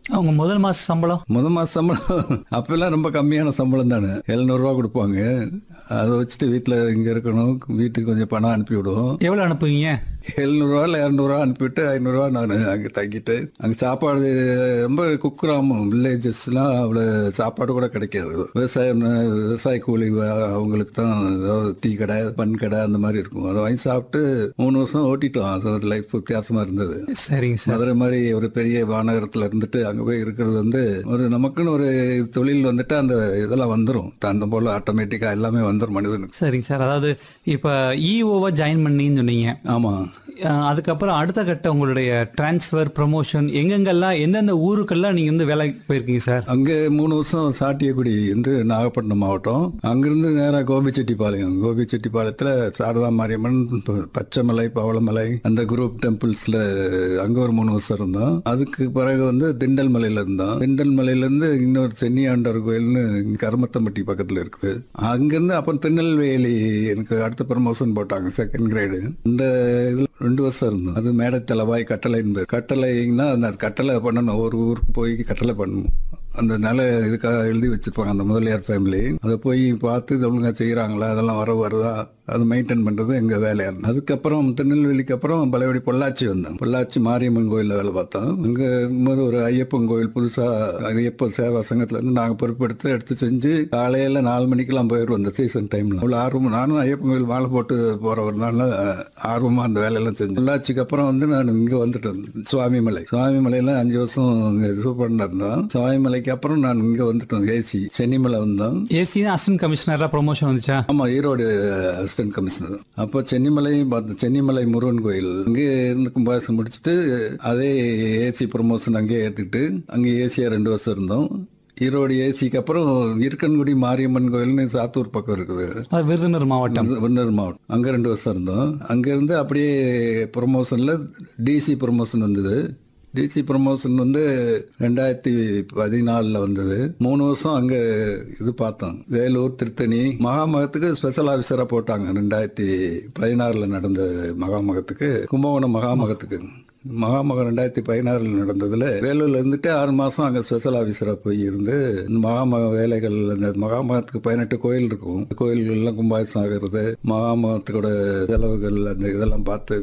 அவங்க முதல் மாச சம்பளம் முத மாச சம்பளம் அப்பெல்லாம் ரொம்ப கம்மியான சம்பளம் தானே எழுநூறுவா கொடுப்பாங்க அதை வச்சுட்டு வீட்டில் இங்கே இருக்கணும் வீட்டுக்கு கொஞ்சம் பணம் அனுப்பி விடுவோம் எவ்வளவு அனுப்புவீங்க எழுநூறுவா இல்லை இரநூறுவா அனுப்பிவிட்டு ஐநூறுரூவா நான் அங்கே தங்கிட்டு அங்கே சாப்பாடு ரொம்ப குக்கிராமம் வில்லேஜஸ்லாம் அவ்வளோ சாப்பாடு கூட கிடைக்காது விவசாயம் விவசாய கூலி வ- அவங்களுக்கு தான் ஏதாவது டீ கடை பன் கடை அந்த மாதிரி இருக்கும் அதை வாங்கி சாப்பிட்டு மூணு வருஷம் ஓட்டிட்டோம் அது ஒரு லைஃப் வித்தியாசமாக இருந்தது சரிங்க சார் மதுரை மாதிரி ஒரு பெரிய மாநகரத்தில் இருந்துட்டு அங்கே போய் இருக்கிறது வந்து ஒரு நமக்குன்னு ஒரு தொழில் வந்துட்டு அந்த இதெல்லாம் வந்துடும் தந்த போல் ஆட்டோமேட்டிக்காக எல்லாமே வந்துடும் மனிதனுக்கு சரிங்க சார் அதாவது இப்போ இஓவா ஜாயின் பண்ணின்னு சொன்னீங்க ஆமாம் அஹ் அதுக்கப்புறம் அடுத்த கட்ட உங்களுடைய டிரான்ஸ்ஃபர் ப்ரமோஷன் எங்கெங்கெல்லாம் எந்தெந்த ஊருக்கெல்லாம் நீங்க வந்து வேலைக்கு போயிருக்கீங்க சார் அங்கே மூணு வருஷம் சாட்டியக்குடி வந்து நாகப்பட்டினம் மாவட்டம் அங்கிருந்து நேராக கோபிச்செட்டிப்பாளையம் கோபிச்செட்டிப்பாளையத்தில் சாரதா மாரியம்மன் ப- பச்சைமலை பவளமலை அந்த குரூப் டெம்பிள்ஸில் அங்கே ஒரு மூணு வருஷம் இருந்தோம் அதுக்கு பிறகு வந்து திண்டல் மலையில் இருந்தோம் திண்டல் மலையிலேருந்து இன்னொரு சென்னியாண்டவர் கோயில்னு இங்க கருமத்தம்பட்டி பக்கத்தில் இருக்குது அங்கேருந்து அப்புறம் திருநெல்வேலி எனக்கு அடுத்த ப்ரமோஷன் போட்டாங்க செகண்ட் கிரேடு இந்த இதில் ரெண்டு வருஷம் இருந்தோம் அது மேடத்தலவாய் கட்டளைன்னு பேர் கட்டளைன்னா அந்த கட்டளை பண்ணணும் ஒரு ஊருக்கு போய் கட்டளை பண்ணணும் அந்த நில இதுக்காக எழுதி வச்சிருப்பாங்க அந்த முதலியார் ஃபேமிலி அதை போய் பார்த்து இது ஒழுங்கா செய்கிறாங்களா அதெல்லாம் வர வருதா அது மெயின்டைன் பண்ணுறது எங்கள் வேலையாக இருந்தது அதுக்கப்புறம் திருநெல்வேலிக்கு அப்புறம் பழையபடி பொள்ளாச்சி வந்தோம் பொள்ளாச்சி மாரியம்மன் கோயிலில் வேலை பார்த்தோம் அங்கே இருக்கும்போது ஒரு ஐயப்பன் கோயில் புதுசாக ஐயப்ப சேவா சங்கத்துலேருந்து நாங்கள் பொறுப்பெடுத்து எடுத்து செஞ்சு காலையில் நாலு மணிக்கெல்லாம் போயிடுவோம் அந்த சீசன் டைமில் அவ்வளோ ஆர்வம் நானும் ஐயப்பன் கோயில் மாலை போட்டு போகிறவர்னால ஆர்வமாக அந்த வேலையெல்லாம் செஞ்சேன் பொள்ளாச்சிக்கு அப்புறம் வந்து நான் இங்கே வந்துட்டேன் சுவாமிமலை சுவாமிமலையில் அஞ்சு வருஷம் இங்கே சூப்பராக இருந்தோம் சுவாமிமலைக்கு அப்புறம் நான் இங்கே வந்துட்டோம் ஏசி சென்னிமலை வந்தோம் ஏசி அசிஸ்டன்ட் கமிஷனரா ப்ரொமோஷன் வந்துச்சா ஆமா ஈரோடு அசிஸ்டன்ட் கமிஷனர் அப்போ சென்னிமலையும் பார்த்தோம் சென்னிமலை முருகன் கோயில் அங்கே இருந்து கும்பாசம் முடிச்சுட்டு அதே ஏசி ப்ரொமோஷன் அங்கேயே ஏற்றுக்கிட்டு அங்கே ஏசியாக ரெண்டு வருஷம் இருந்தோம் ஈரோடு ஏசிக்கு அப்புறம் இருக்கன்குடி மாரியம்மன் கோயில்னு சாத்தூர் பக்கம் இருக்குது அது விருதுநகர் மாவட்டம் விருதுநகர் மாவட்டம் அங்கே ரெண்டு வருஷம் இருந்தோம் அங்கேருந்து அப்படியே ப்ரொமோஷனில் டிசி ப்ரொமோஷன் வந்தது டிசி ப்ரொமோஷன் வந்து ரெண்டாயிரத்தி பதினாலில் வந்தது மூணு வருஷம் அங்கே இது பார்த்தோம் வேலூர் திருத்தணி மகாமகத்துக்கு ஸ்பெஷல் ஆஃபீஸராக போட்டாங்க ரெண்டாயிரத்தி பதினாறில் நடந்த மகாமகத்துக்கு கும்பகோணம் மகாமகத்துக்கு மகாமகம் ரெண்டாயிரத்தி பதினாறில் நடந்ததில் வேலூரில் இருந்துட்டு ஆறு மாதம் அங்கே ஸ்பெஷல் ஆஃபீஸராக போய் இருந்து இந்த மகாமக வேலைகள் அந்த மகாமகத்துக்கு பதினெட்டு கோயில் இருக்கும் கோயில்கள்லாம் கும்பாபிஷேகம் ஆகிறது மகாமகத்துக்கோட செலவுகள் அந்த இதெல்லாம் பார்த்து